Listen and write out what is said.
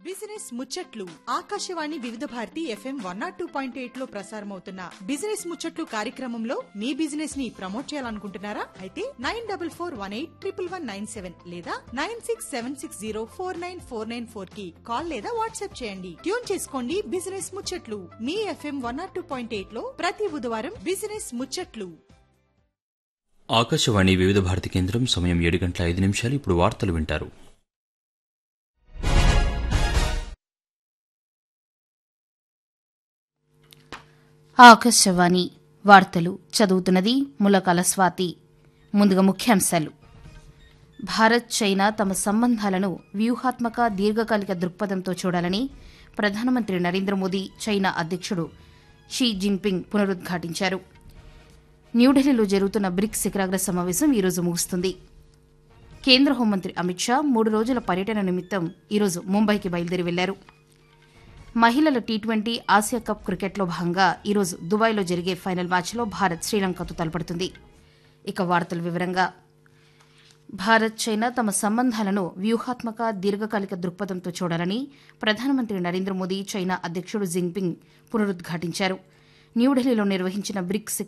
business ముచ్చట్లు Akashvani Vividh Bharati FM one not two point eight లో ప్రసారమవుతున్న బిజినెస్ ముచ్చట్లు కార్యక్రమంలో మీ బిజినెస్ ని ప్రమోట్ చేయాలనుకుంటున్నారా అయితే nine double four one eight triple one nine seven లేదా nine six seven six zero four nine four nine four కి కాల్ లేదా వాట్సాప్ చేయండి ట్యూన్ చేసుకోండి బిజినెస్ ముచ్చట్లు మీ FM one not two point eight లో ప్రతి బుధవారం బిజినెస్ ముచ్చట్లు ఆకాశవాణి వివిధ భారతి కేంద్రం సమయం ఏడు గంటల ఐదు నిమిషాలు ఇప్పుడు వార్తలు వింటారు ఆకాశవాణి వార్తలు చదువుతున్నది ములకాల స్వాతి ముందుగా ముఖ్యాంశాలు భారత్ చైనా తమ సంబంధాలను వ్యూహాత్మక దీర్ఘకాలిక దృక్పథంతో చూడాలని ప్రధానమంత్రి నరేంద్ర మోదీ చైనా అధ్యక్షుడు షీ జిన్పింగ్ పునరుద్ఘాటించారు న్యూఢిల్లీలో జరుగుతున్న బ్రిక్స్ శిఖరాగ్ర సమావేశం ఈరోజు ముగుస్తుంది కేంద్ర హోంమంత్రి అమిత్ షా మూడు రోజుల పర్యటన నిమిత్తం ఈరోజు ముంబైకి బయలుదేరి వెళ్లారు మహిళల టీ ట్వంటీ ఆసియా కప్ క్రికెట్లో భాగంగా ఈరోజు దుబాయ్లో జరిగే ఫైనల్ మ్యాచ్లో భారత్ శ్రీలంకతో తలపడుతుంది ఇక వార్తల వివరంగా భారత్ చైనా తమ సంబంధాలను వ్యూహాత్మక దీర్ఘకాలిక దృక్పథంతో చూడాలని ప్రధానమంత్రి నరేంద్ర మోదీ చైనా అధ్యక్షుడు జిన్పింగ్ పునరుద్ఘాటించారు న్యూఢిల్లీలో నిర్వహించిన బ్రిక్స్